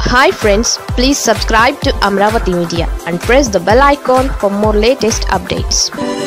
hi friends please subscribe to Amaravati media and press the bell icon for more latest updates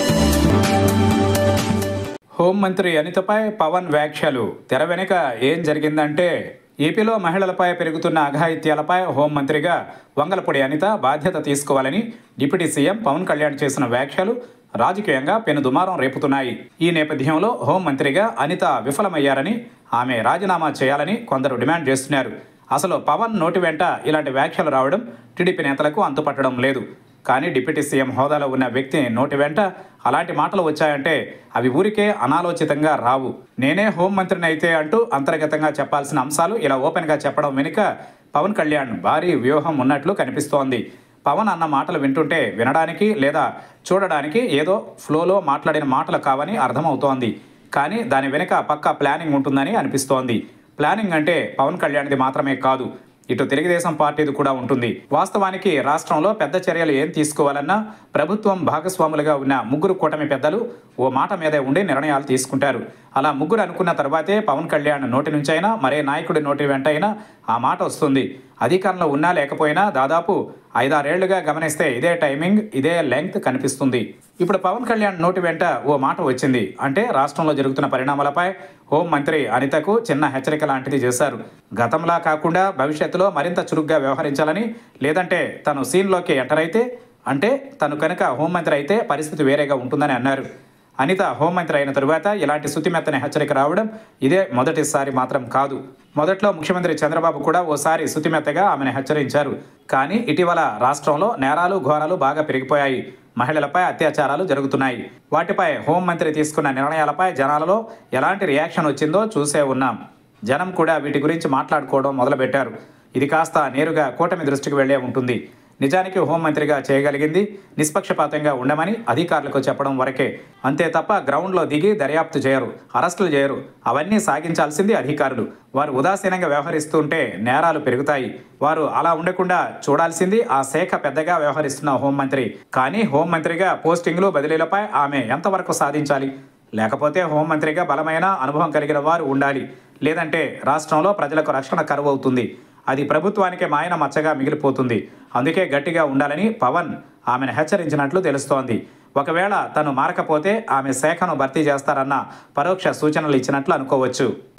హోంమంత్రి అనితపై పవన్ వ్యాఖ్యలు తెర వెనుక ఏం జరిగిందంటే ఏపీలో మహిళలపై పెరుగుతున్న అఘాయిత్యాలపై హోంమంత్రిగా వంగలపూడి అనిత బాధ్యత తీసుకోవాలని డిప్యూటీ సీఎం పవన్ కళ్యాణ్ చేసిన వ్యాఖ్యలు రాజకీయంగా పెనుదుమారం రేపుతున్నాయి ఈ నేపథ్యంలో హోంమంత్రిగా అనిత విఫలమయ్యారని ఆమె రాజీనామా చేయాలని కొందరు డిమాండ్ చేస్తున్నారు అసలు పవన్ నోటి వెంట ఇలాంటి వ్యాఖ్యలు రావడం టీడీపీ నేతలకు అంతుపట్టడం లేదు కానీ డిప్యూటీ సీఎం హోదాలో ఉన్న వ్యక్తి నోటి వెంట అలాంటి మాటలు వచ్చాయంటే అవి ఊరికే అనాలోచితంగా రావు నేనే హోంమంత్రిని అయితే అంటూ అంతర్గతంగా చెప్పాల్సిన అంశాలు ఇలా ఓపెన్గా చెప్పడం వెనుక పవన్ కళ్యాణ్ భారీ వ్యూహం ఉన్నట్లు కనిపిస్తోంది పవన్ అన్న మాటలు వింటుంటే వినడానికి లేదా చూడడానికి ఏదో ఫ్లోలో మాట్లాడిన మాటలు కావని అర్థమవుతోంది కానీ దాని వెనుక పక్కా ప్లానింగ్ ఉంటుందని అనిపిస్తోంది ప్లానింగ్ అంటే పవన్ కళ్యాణ్ది మాత్రమే కాదు ఇటు తెలుగుదేశం పార్టీది కూడా ఉంటుంది వాస్తవానికి రాష్ట్రంలో పెద్ద చర్యలు ఏం తీసుకోవాలన్నా ప్రభుత్వం భాగస్వాములుగా ఉన్న ముగ్గురు కూటమి పెద్దలు ఓ మాట మీదే ఉండి నిర్ణయాలు తీసుకుంటారు అలా ముగ్గురు అనుకున్న తర్వాతే పవన్ కళ్యాణ్ నోటి నుంచైనా మరే నాయకుడి నోటి వెంటైనా ఆ మాట వస్తుంది అధికారంలో ఉన్నా లేకపోయినా దాదాపు ఐదారేళ్లుగా గమనిస్తే ఇదే టైమింగ్ ఇదే లెంగ్త్ కనిపిస్తుంది ఇప్పుడు పవన్ కళ్యాణ్ నోటి వెంట ఓ మాట వచ్చింది అంటే రాష్ట్రంలో జరుగుతున్న పరిణామాలపై హోంమంత్రి అనితకు చిన్న హెచ్చరిక లాంటిది చేశారు గతంలా కాకుండా భవిష్యత్తులో మరింత చురుగ్గా వ్యవహరించాలని లేదంటే తను సీన్లోకి ఎంటర్ అయితే అంటే తను కనుక హోంమంత్రి అయితే పరిస్థితి వేరేగా ఉంటుందని అన్నారు అనిత హోంమంత్రి అయిన తరువాత ఇలాంటి శుతిమెత్తని హెచ్చరిక రావడం ఇదే మొదటిసారి మాత్రం కాదు మొదట్లో ముఖ్యమంత్రి చంద్రబాబు కూడా ఓసారి శుతిమెత్తగా ఆమెను హెచ్చరించారు కానీ ఇటీవల రాష్ట్రంలో నేరాలు ఘోరాలు బాగా పెరిగిపోయాయి మహిళలపై అత్యాచారాలు జరుగుతున్నాయి వాటిపై హోంమంత్రి తీసుకున్న నిర్ణయాలపై జనాలలో ఎలాంటి రియాక్షన్ వచ్చిందో చూసే ఉన్నాం జనం కూడా వీటి గురించి మాట్లాడుకోవడం మొదలుపెట్టారు ఇది కాస్త నేరుగా కూటమి దృష్టికి వెళ్లే ఉంటుంది నిజానికి హోంమంత్రిగా చేయగలిగింది నిష్పక్షపాతంగా ఉండమని అధికారులకు చెప్పడం వరకే అంతే తప్ప గ్రౌండ్లో దిగి దర్యాప్తు చేయరు అరెస్టులు చేయరు అవన్నీ సాగించాల్సింది అధికారులు వారు ఉదాసీనంగా వ్యవహరిస్తుంటే నేరాలు పెరుగుతాయి వారు అలా ఉండకుండా చూడాల్సింది ఆ శాఖ పెద్దగా వ్యవహరిస్తున్న హోంమంత్రి కానీ హోంమంత్రిగా పోస్టింగ్లు బదిలీలపై ఆమె ఎంతవరకు సాధించాలి లేకపోతే హోంమంత్రిగా బలమైన అనుభవం కలిగిన వారు ఉండాలి లేదంటే రాష్ట్రంలో ప్రజలకు రక్షణ కరువు అవుతుంది అది ప్రభుత్వానికి మాయన మచ్చగా మిగిలిపోతుంది అందుకే గట్టిగా ఉండాలని పవన్ ఆమెను హెచ్చరించినట్లు తెలుస్తోంది ఒకవేళ తను మారకపోతే ఆమె శాఖను భర్తీ చేస్తారన్న పరోక్ష సూచనలు ఇచ్చినట్లు అనుకోవచ్చు